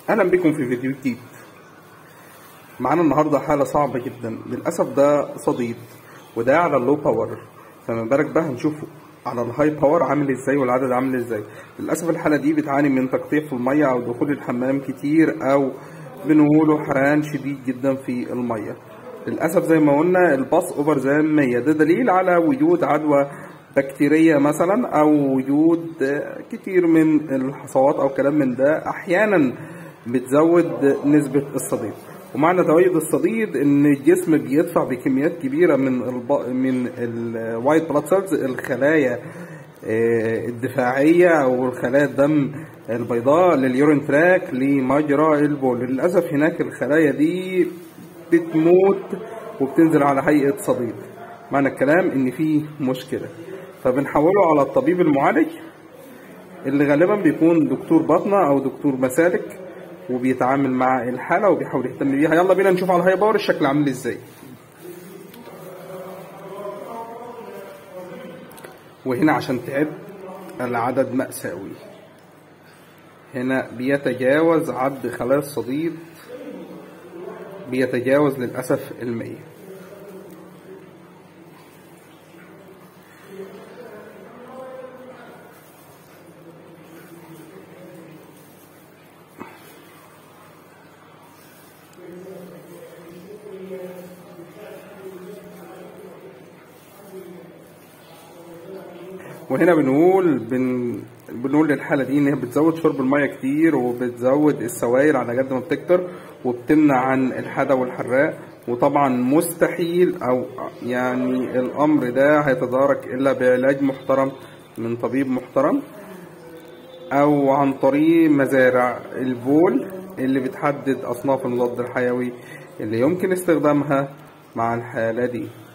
اهلا بكم في فيديو جديد معانا النهارده حاله صعبه جدا للاسف ده صديد وده على اللو باور فما بالك بقى هنشوف على الهاي باور عامل ازاي والعدد عامل ازاي للاسف الحاله دي بتعاني من تقطيع في الميه او دخول الحمام كتير او بنقوله حرقان شديد جدا في الميه للاسف زي ما قلنا الباص اوفر زي 100 ده دليل على وجود عدوى بكتيرية مثلا او وجود كتير من الحصوات او كلام من ده احيانا بتزود نسبة الصديد ومعنى تواجد الصديد ان الجسم بيدفع بكميات كبيرة من الب... من الوايت بلاد سيلز الخلايا الدفاعية او الخلايا الدم البيضاء لليورين تراك لمجرى البول للأسف هناك الخلايا دي بتموت وبتنزل على هيئة صديد معنى الكلام ان فيه مشكلة فبنحوله على الطبيب المعالج اللي غالبا بيكون دكتور باطنة او دكتور مسالك وبيتعامل مع الحالة وبيحاول يهتم بيها يلا بينا نشوف على الهاي باور الشكل عامل ازاي وهنا عشان تعد العدد مأساوي هنا بيتجاوز عد خلايا الصديد بيتجاوز للأسف المية وهنا بنقول بن بنقول للحالة دي إن هي بتزود شرب المية كتير وبتزود السوائل على قد ما بتكتر وبتمنع عن الحدى والحراق وطبعا مستحيل أو يعني الأمر ده هيتدارك إلا بعلاج محترم من طبيب محترم أو عن طريق مزارع البول اللي بتحدد أصناف المضاد الحيوي اللي يمكن استخدامها مع الحالة دي